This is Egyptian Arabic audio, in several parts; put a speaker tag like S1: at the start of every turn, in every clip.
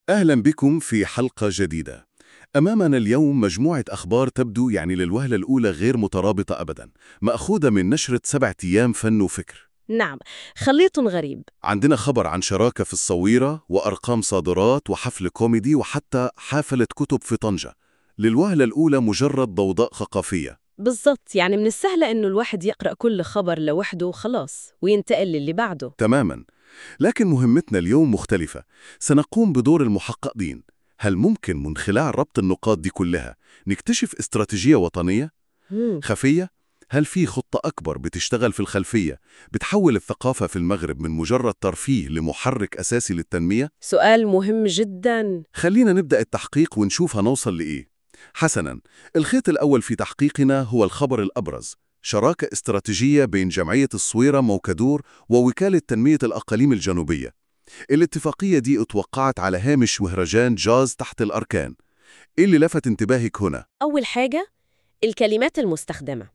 S1: أهلا بكم في حلقة جديدة. أمامنا اليوم مجموعة أخبار تبدو يعني للوهلة الأولى غير مترابطة أبدا، مأخوذة من نشرة سبعة أيام فن وفكر.
S2: نعم خليط غريب
S1: عندنا خبر عن شراكة في الصويرة وأرقام صادرات وحفل كوميدي وحتى حافلة كتب في طنجة. للوهلة الأولى مجرد ضوضاء ثقافية.
S2: بالضبط يعني من السهل إنه الواحد يقرأ كل خبر لوحده وخلاص وينتقل للي بعده
S1: تماما. لكن مهمتنا اليوم مختلفة. سنقوم بدور المحققين. هل ممكن من خلال ربط النقاط دي كلها نكتشف استراتيجية وطنية؟
S2: مم.
S1: خفية؟ هل في خطة أكبر بتشتغل في الخلفية بتحول الثقافة في المغرب من مجرد ترفيه لمحرك أساسي للتنمية؟
S2: سؤال مهم جدا
S1: خلينا نبدأ التحقيق ونشوف هنوصل لإيه. حسناً، الخيط الأول في تحقيقنا هو الخبر الأبرز شراكة استراتيجية بين جمعية الصويرة موكدور ووكالة تنمية الأقاليم الجنوبية. الاتفاقية دي اتوقعت على هامش مهرجان جاز تحت الأركان. إيه اللي لفت انتباهك هنا؟
S2: أول حاجة الكلمات المستخدمة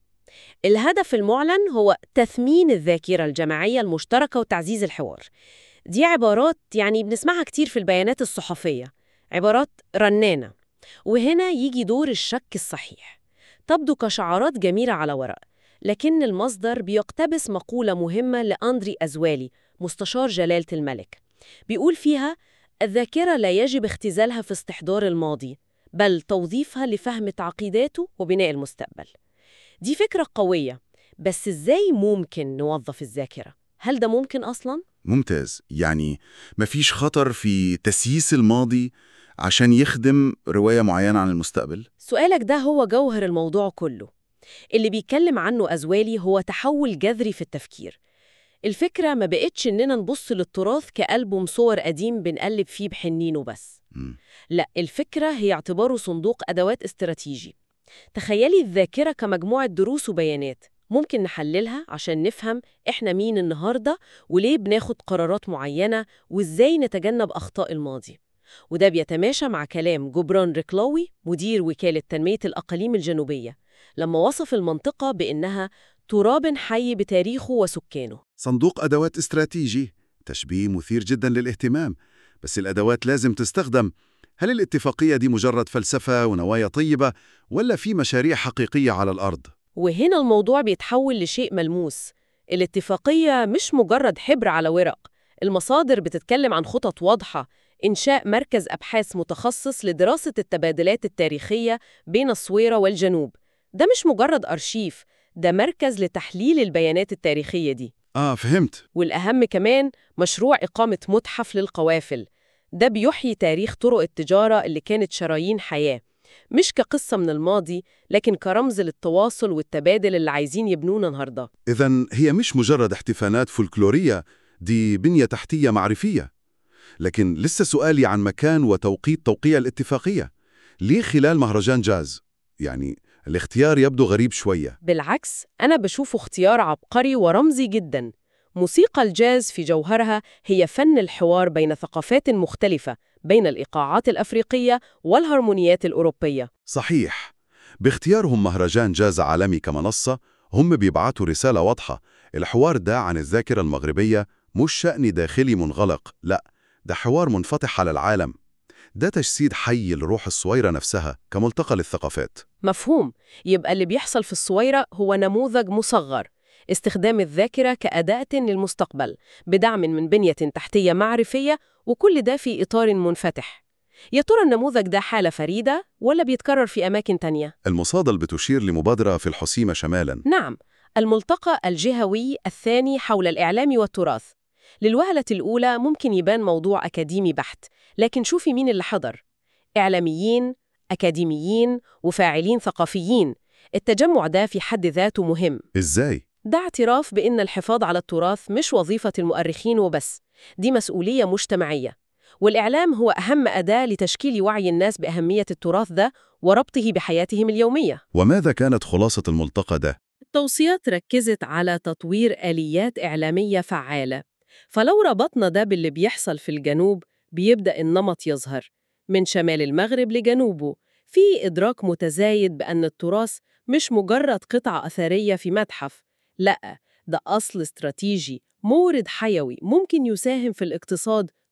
S2: الهدف المعلن هو تثمين الذاكرة الجماعية المشتركة وتعزيز الحوار دي عبارات يعني بنسمعها كتير في البيانات الصحفية عبارات رنانة وهنا يجي دور الشك الصحيح تبدو كشعارات جميلة على ورق لكن المصدر بيقتبس مقولة مهمة لأندري أزوالي مستشار جلالة الملك بيقول فيها الذاكرة لا يجب اختزالها في استحضار الماضي بل توظيفها لفهم تعقيداته وبناء المستقبل دي فكرة قوية بس إزاي ممكن نوظف الذاكرة؟ هل ده ممكن أصلاً؟
S3: ممتاز يعني مفيش خطر في تسييس الماضي عشان يخدم رواية معينة عن المستقبل
S2: سؤالك ده هو جوهر الموضوع كله اللي بيتكلم عنه أزوالي هو تحول جذري في التفكير الفكرة ما بقتش إننا نبص للتراث كألبوم صور قديم بنقلب فيه بحنين وبس
S3: مم.
S2: لا الفكرة هي اعتباره صندوق أدوات استراتيجي تخيلي الذاكرة كمجموعة دروس وبيانات ممكن نحللها عشان نفهم إحنا مين النهاردة وليه بناخد قرارات معينة وإزاي نتجنب أخطاء الماضي وده بيتماشى مع كلام جبران ركلاوي مدير وكالة تنمية الأقاليم الجنوبية لما وصف المنطقة بإنها تراب حي بتاريخه وسكانه
S3: صندوق أدوات استراتيجي تشبيه مثير جدا للاهتمام بس الأدوات لازم تستخدم هل الاتفاقية دي مجرد فلسفة ونوايا طيبة ولا في مشاريع حقيقية على الأرض؟
S2: وهنا الموضوع بيتحول لشيء ملموس الاتفاقية مش مجرد حبر على ورق المصادر بتتكلم عن خطط واضحة إنشاء مركز أبحاث متخصص لدراسة التبادلات التاريخية بين الصويرة والجنوب ده مش مجرد أرشيف ده مركز لتحليل البيانات التاريخية دي
S3: آه فهمت
S2: والأهم كمان مشروع إقامة متحف للقوافل ده بيحيي تاريخ طرق التجارة اللي كانت شرايين حياة مش كقصة من الماضي لكن كرمز للتواصل والتبادل اللي عايزين يبنونا النهاردة
S3: إذا هي مش مجرد احتفالات فولكلورية دي بنية تحتية معرفية لكن لسه سؤالي عن مكان وتوقيت توقيع الاتفاقية ليه خلال مهرجان جاز؟ يعني الاختيار يبدو غريب شوية
S2: بالعكس أنا بشوفه اختيار عبقري ورمزي جدا موسيقى الجاز في جوهرها هي فن الحوار بين ثقافات مختلفة بين الإيقاعات الأفريقية والهرمونيات الأوروبية
S3: صحيح باختيارهم مهرجان جاز عالمي كمنصة هم بيبعتوا رسالة واضحة الحوار ده عن الذاكرة المغربية مش شأن داخلي منغلق لا ده حوار منفتح على العالم ده تجسيد حي لروح الصويرة نفسها كملتقى للثقافات
S2: مفهوم يبقى اللي بيحصل في الصويرة هو نموذج مصغر استخدام الذاكرة كأداة للمستقبل بدعم من بنية تحتية معرفية وكل ده في إطار منفتح يا ترى النموذج ده حالة فريدة ولا بيتكرر في أماكن تانية؟
S3: المصادل بتشير لمبادرة في الحسيمة شمالاً
S2: نعم الملتقى الجهوي الثاني حول الإعلام والتراث للوهلة الأولى ممكن يبان موضوع أكاديمي بحت لكن شوفي مين اللي حضر إعلاميين، أكاديميين وفاعلين ثقافيين التجمع ده في حد ذاته مهم
S3: إزاي؟
S2: ده اعتراف بأن الحفاظ على التراث مش وظيفة المؤرخين وبس دي مسؤولية مجتمعية والإعلام هو أهم أداة لتشكيل وعي الناس بأهمية التراث ده وربطه بحياتهم اليومية
S3: وماذا كانت خلاصة الملتقى ده؟
S2: التوصيات ركزت على تطوير آليات إعلامية فعالة فلو ربطنا ده باللي بيحصل في الجنوب بيبدأ النمط يظهر من شمال المغرب لجنوبه في إدراك متزايد بأن التراث مش مجرد قطعة أثرية في متحف لأ ده أصل استراتيجي مورد حيوي ممكن يساهم في الاقتصاد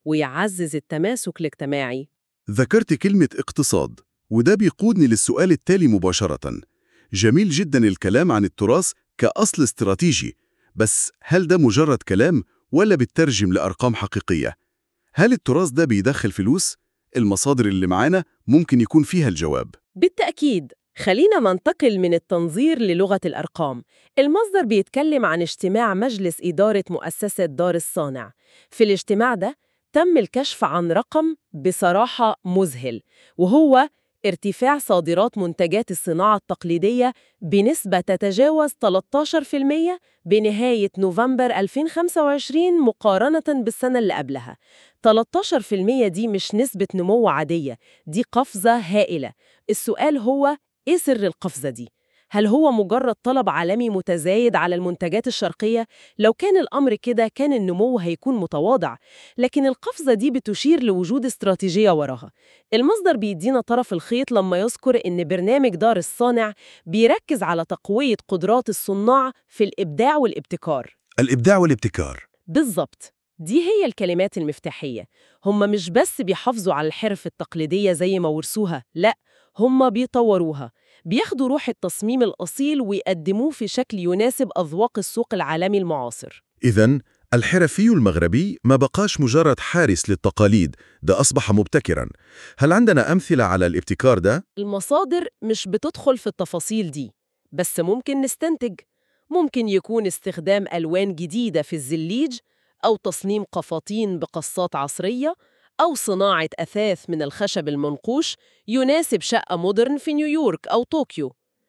S2: ويعزز التماسك الاجتماعي
S3: ذكرت كلمة اقتصاد وده بيقودني للسؤال التالي مباشرة جميل جدا الكلام عن التراث كأصل استراتيجي بس هل ده مجرد كلام ولا بترجم لأرقام حقيقية؟ هل التراث ده بيدخل فلوس؟ المصادر اللي معانا ممكن يكون فيها الجواب
S2: بالتأكيد خلينا ننتقل من التنظير للغة الأرقام المصدر بيتكلم عن اجتماع مجلس إدارة مؤسسة دار الصانع في الاجتماع ده تم الكشف عن رقم بصراحة مذهل وهو ارتفاع صادرات منتجات الصناعة التقليدية بنسبة تتجاوز 13% بنهاية نوفمبر 2025 مقارنة بالسنة اللي قبلها 13% دي مش نسبة نمو عادية دي قفزة هائلة السؤال هو إيه سر القفزة دي؟ هل هو مجرد طلب عالمي متزايد على المنتجات الشرقية؟ لو كان الأمر كده كان النمو هيكون متواضع لكن القفزة دي بتشير لوجود استراتيجية وراها المصدر بيدينا طرف الخيط لما يذكر إن برنامج دار الصانع بيركز على تقوية قدرات الصناع في الإبداع والابتكار
S3: الإبداع والابتكار
S2: بالظبط دي هي الكلمات المفتاحية هم مش بس بيحافظوا على الحرف التقليدية زي ما ورثوها لا هم بيطوروها بياخدوا روح التصميم الأصيل ويقدموه في شكل يناسب أذواق السوق العالمي المعاصر
S3: إذا الحرفي المغربي ما بقاش مجرد حارس للتقاليد ده أصبح مبتكرا هل عندنا أمثلة على الابتكار ده؟
S2: المصادر مش بتدخل في التفاصيل دي بس ممكن نستنتج ممكن يكون استخدام ألوان جديدة في الزليج أو تصميم قفاطين بقصات عصرية أو صناعة أثاث من الخشب المنقوش يناسب شقة مودرن في نيويورك أو طوكيو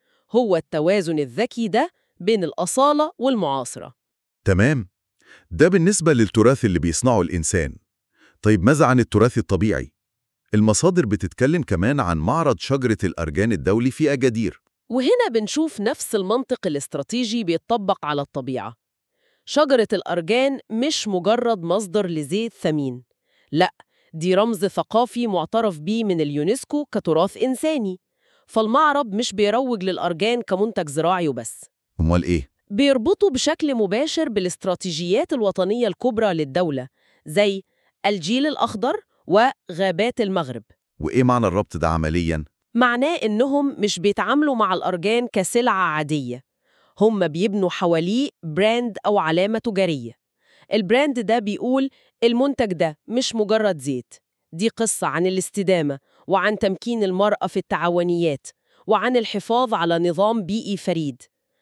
S2: هو التوازن الذكي ده بين الأصالة والمعاصرة
S3: تمام ده بالنسبة للتراث اللي بيصنعه الإنسان طيب ماذا عن التراث الطبيعي؟ المصادر بتتكلم كمان عن معرض شجرة الأرجان الدولي في أجادير
S2: وهنا بنشوف نفس المنطق الاستراتيجي بيتطبق على الطبيعة شجرة الأرجان مش مجرد مصدر لزيت ثمين لأ دي رمز ثقافي معترف بيه من اليونسكو كتراث إنساني فالمعرض مش بيروج للأرجان كمنتج زراعي وبس
S3: أمال إيه؟
S2: بيربطوا بشكل مباشر بالاستراتيجيات الوطنية الكبرى للدولة زي الجيل الأخضر وغابات المغرب
S3: وإيه معنى الربط ده عملياً؟
S2: معناه إنهم مش بيتعاملوا مع الأرجان كسلعة عادية هم بيبنوا حواليه براند أو علامة تجارية البراند ده بيقول المنتج ده مش مجرد زيت دي قصة عن الاستدامة وعن تمكين المرأة في التعاونيات وعن الحفاظ على نظام بيئي فريد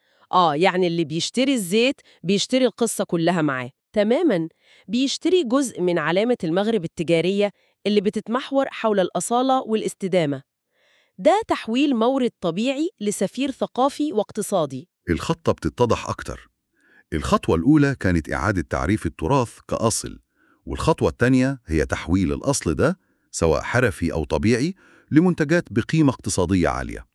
S2: آه يعني اللي بيشتري الزيت بيشتري القصة كلها معاه تماماً بيشتري جزء من علامة المغرب التجارية اللي بتتمحور حول الأصالة والاستدامة ده تحويل مورد طبيعي لسفير ثقافي واقتصادي
S3: الخطة بتتضح أكتر الخطوة الأولى كانت إعادة تعريف التراث كأصل والخطوة الثانية هي تحويل الأصل ده سواء حرفي أو طبيعي لمنتجات بقيمة اقتصادية عالية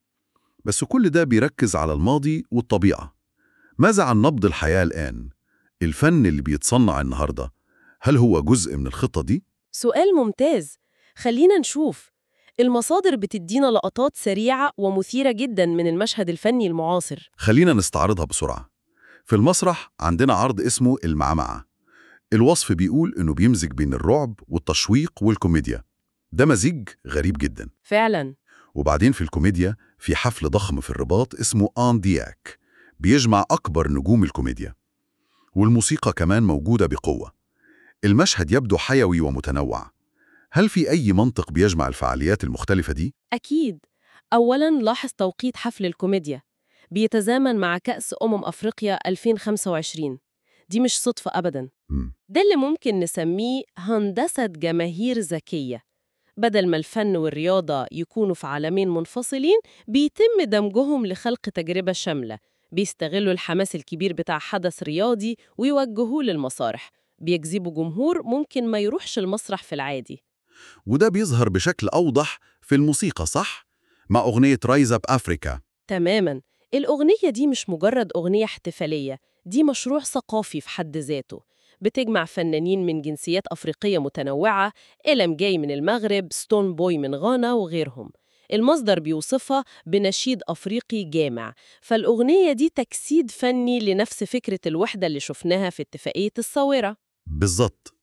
S3: بس كل ده بيركز على الماضي والطبيعة ماذا عن نبض الحياة الآن؟ الفن اللي بيتصنع النهاردة هل هو جزء من الخطة دي؟
S2: سؤال ممتاز خلينا نشوف المصادر بتدينا لقطات سريعة ومثيرة جدا من المشهد الفني المعاصر
S3: خلينا نستعرضها بسرعة في المسرح عندنا عرض اسمه المعمعة الوصف بيقول إنه بيمزج بين الرعب والتشويق والكوميديا ده مزيج غريب جدا
S2: فعلا
S3: وبعدين في الكوميديا في حفل ضخم في الرباط اسمه آن دياك بيجمع أكبر نجوم الكوميديا والموسيقى كمان موجودة بقوة المشهد يبدو حيوي ومتنوع هل في أي منطق بيجمع الفعاليات المختلفة دي؟
S2: أكيد أولاً لاحظ توقيت حفل الكوميديا بيتزامن مع كأس أمم أفريقيا 2025 دي مش صدفة أبداً
S3: مم.
S2: ده اللي ممكن نسميه هندسة جماهير ذكية بدل ما الفن والرياضة يكونوا في عالمين منفصلين بيتم دمجهم لخلق تجربة شاملة بيستغلوا الحماس الكبير بتاع حدث رياضي ويوجهوه للمسارح بيجذبوا جمهور ممكن ما يروحش المسرح في العادي
S3: وده بيظهر بشكل أوضح في الموسيقى صح؟ مع أغنية رايز أب أفريكا
S2: تماماً الأغنية دي مش مجرد أغنية احتفالية دي مشروع ثقافي في حد ذاته بتجمع فنانين من جنسيات أفريقية متنوعة إلم جاي من المغرب ستون بوي من غانا وغيرهم المصدر بيوصفها بنشيد أفريقي جامع فالأغنية دي تجسيد فني لنفس فكرة الوحدة اللي شفناها في اتفاقية الصاورة
S3: بالظبط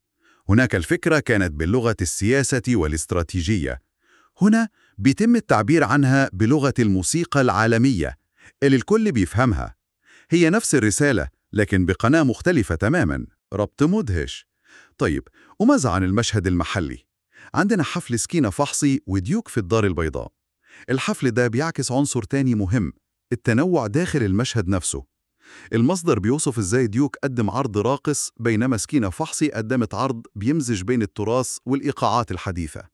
S3: هناك الفكرة كانت باللغة السياسة والاستراتيجية هنا بيتم التعبير عنها بلغة الموسيقى العالمية اللي الكل بيفهمها هي نفس الرسالة لكن بقناة مختلفة تماماً ربط مدهش طيب وماذا عن المشهد المحلي؟ عندنا حفل سكينة فحصي وديوك في الدار البيضاء الحفل ده بيعكس عنصر تاني مهم التنوع داخل المشهد نفسه المصدر بيوصف ازاي ديوك قدم عرض راقص بينما سكينة فحصي قدمت عرض بيمزج بين التراث والإيقاعات الحديثة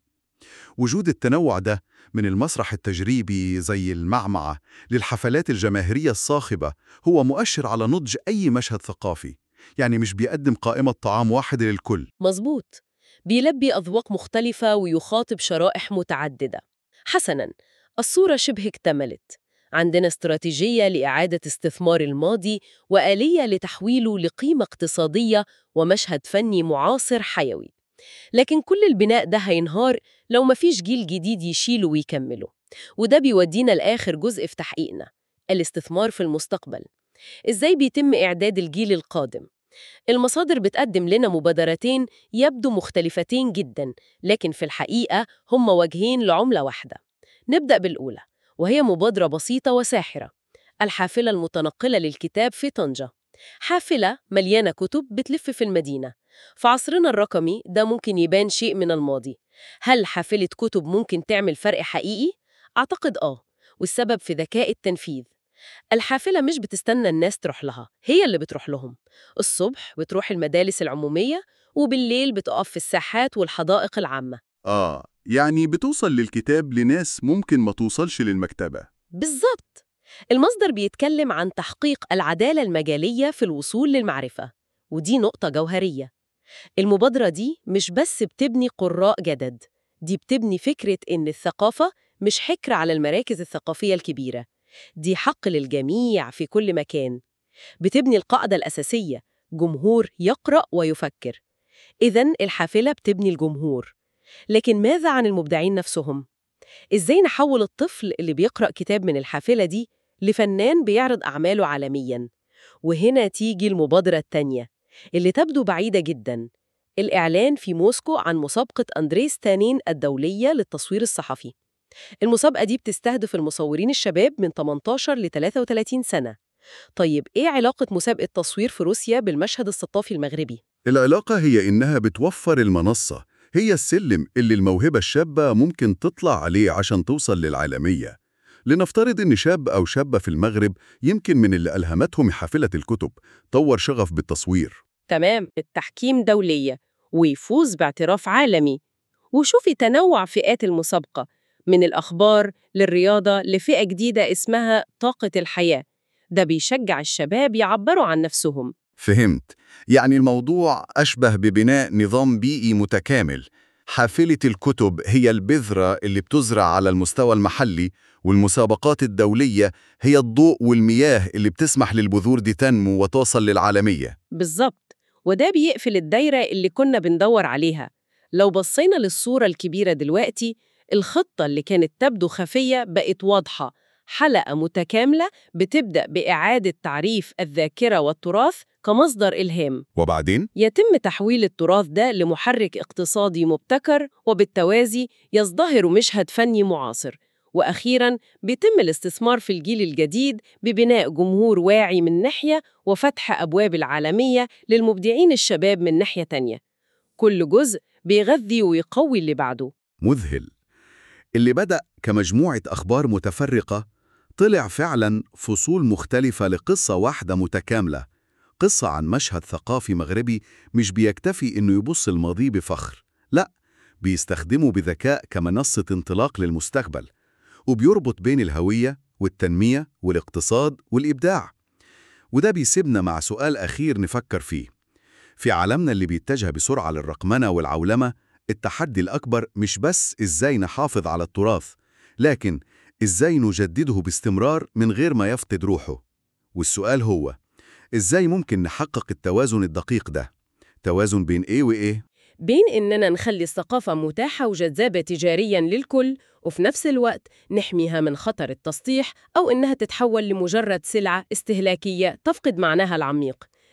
S3: وجود التنوع ده من المسرح التجريبي زي المعمعة للحفلات الجماهيرية الصاخبة هو مؤشر على نضج أي مشهد ثقافي يعني مش بيقدم قائمة طعام واحدة للكل
S2: مظبوط بيلبي أذواق مختلفة ويخاطب شرائح متعددة حسناً الصورة شبه اكتملت عندنا استراتيجية لإعادة استثمار الماضي وآلية لتحويله لقيمة اقتصادية ومشهد فني معاصر حيوي لكن كل البناء ده هينهار لو مفيش جيل جديد يشيله ويكمله وده بيودينا لآخر جزء في تحقيقنا الاستثمار في المستقبل إزاي بيتم إعداد الجيل القادم؟ المصادر بتقدم لنا مبادرتين يبدو مختلفتين جدا لكن في الحقيقة هم وجهين لعملة واحدة نبدأ بالأولى وهي مبادرة بسيطة وساحرة الحافلة المتنقلة للكتاب في طنجة حافلة مليانة كتب بتلف في المدينة في عصرنا الرقمي ده ممكن يبان شيء من الماضي هل حافلة كتب ممكن تعمل فرق حقيقي؟ أعتقد آه والسبب في ذكاء التنفيذ الحافلة مش بتستنى الناس تروح لها هي اللي بتروح لهم الصبح بتروح المدارس العمومية وبالليل بتقف في الساحات والحدائق العامة
S1: آه يعني بتوصل للكتاب لناس ممكن ما توصلش للمكتبة
S2: بالظبط المصدر بيتكلم عن تحقيق العدالة المجالية في الوصول للمعرفة ودي نقطة جوهرية المبادرة دي مش بس بتبني قراء جدد دي بتبني فكرة إن الثقافة مش حكر على المراكز الثقافية الكبيرة دي حق للجميع في كل مكان بتبني القاعدة الأساسية جمهور يقرأ ويفكر إذن الحافلة بتبني الجمهور لكن ماذا عن المبدعين نفسهم؟ إزاي نحول الطفل اللي بيقرأ كتاب من الحافلة دي لفنان بيعرض أعماله عالمياً؟ وهنا تيجي المبادرة التانية اللي تبدو بعيدة جداً الإعلان في موسكو عن مسابقة أندريس تانين الدولية للتصوير الصحفي المسابقة دي بتستهدف المصورين الشباب من 18 ل 33 سنة طيب إيه علاقة مسابقة تصوير في روسيا بالمشهد الثقافي المغربي؟
S1: العلاقة هي إنها بتوفر المنصة هي السلم اللي الموهبة الشابة ممكن تطلع عليه عشان توصل للعالمية لنفترض إن شاب أو شابة في المغرب يمكن من اللي ألهمتهم حافلة الكتب طور شغف بالتصوير
S2: تمام التحكيم دولية ويفوز باعتراف عالمي وشوفي تنوع فئات المسابقة من الأخبار للرياضة لفئة جديدة اسمها طاقة الحياة ده بيشجع الشباب يعبروا عن نفسهم
S3: فهمت يعني الموضوع أشبه ببناء نظام بيئي متكامل حافلة الكتب هي البذرة اللي بتزرع على المستوى المحلي والمسابقات الدولية هي الضوء والمياه اللي بتسمح للبذور دي تنمو وتوصل للعالمية
S2: بالظبط وده بيقفل الدايرة اللي كنا بندور عليها لو بصينا للصورة الكبيرة دلوقتي الخطة اللي كانت تبدو خفية بقت واضحة حلقة متكاملة بتبدأ بإعادة تعريف الذاكرة والتراث كمصدر إلهام
S3: وبعدين
S2: يتم تحويل التراث ده لمحرك اقتصادي مبتكر وبالتوازي يزدهر مشهد فني معاصر وأخيراً بيتم الاستثمار في الجيل الجديد ببناء جمهور واعي من ناحية وفتح أبواب العالمية للمبدعين الشباب من ناحية تانية كل جزء بيغذي ويقوي اللي بعده
S3: مذهل اللي بدأ كمجموعة أخبار متفرقة طلع فعلا فصول مختلفة لقصة واحدة متكاملة قصة عن مشهد ثقافي مغربي مش بيكتفي إنه يبص الماضي بفخر لا بيستخدمه بذكاء كمنصة انطلاق للمستقبل وبيربط بين الهوية والتنمية والاقتصاد والإبداع وده بيسيبنا مع سؤال أخير نفكر فيه في عالمنا اللي بيتجه بسرعة للرقمنة والعولمة التحدي الأكبر مش بس إزاي نحافظ على التراث لكن إزاي نجدده باستمرار من غير ما يفقد روحه والسؤال هو إزاي ممكن نحقق التوازن الدقيق ده؟ توازن بين إيه وإيه؟
S2: بين إننا نخلي الثقافة متاحة وجذابة تجارياً للكل وفي نفس الوقت نحميها من خطر التسطيح أو إنها تتحول لمجرد سلعة استهلاكية تفقد معناها العميق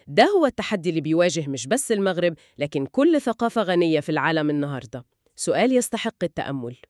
S4: ده هو التحدي اللي بيواجه مش بس المغرب لكن كل ثقافة غنية في العالم النهاردة سؤال يستحق التأمل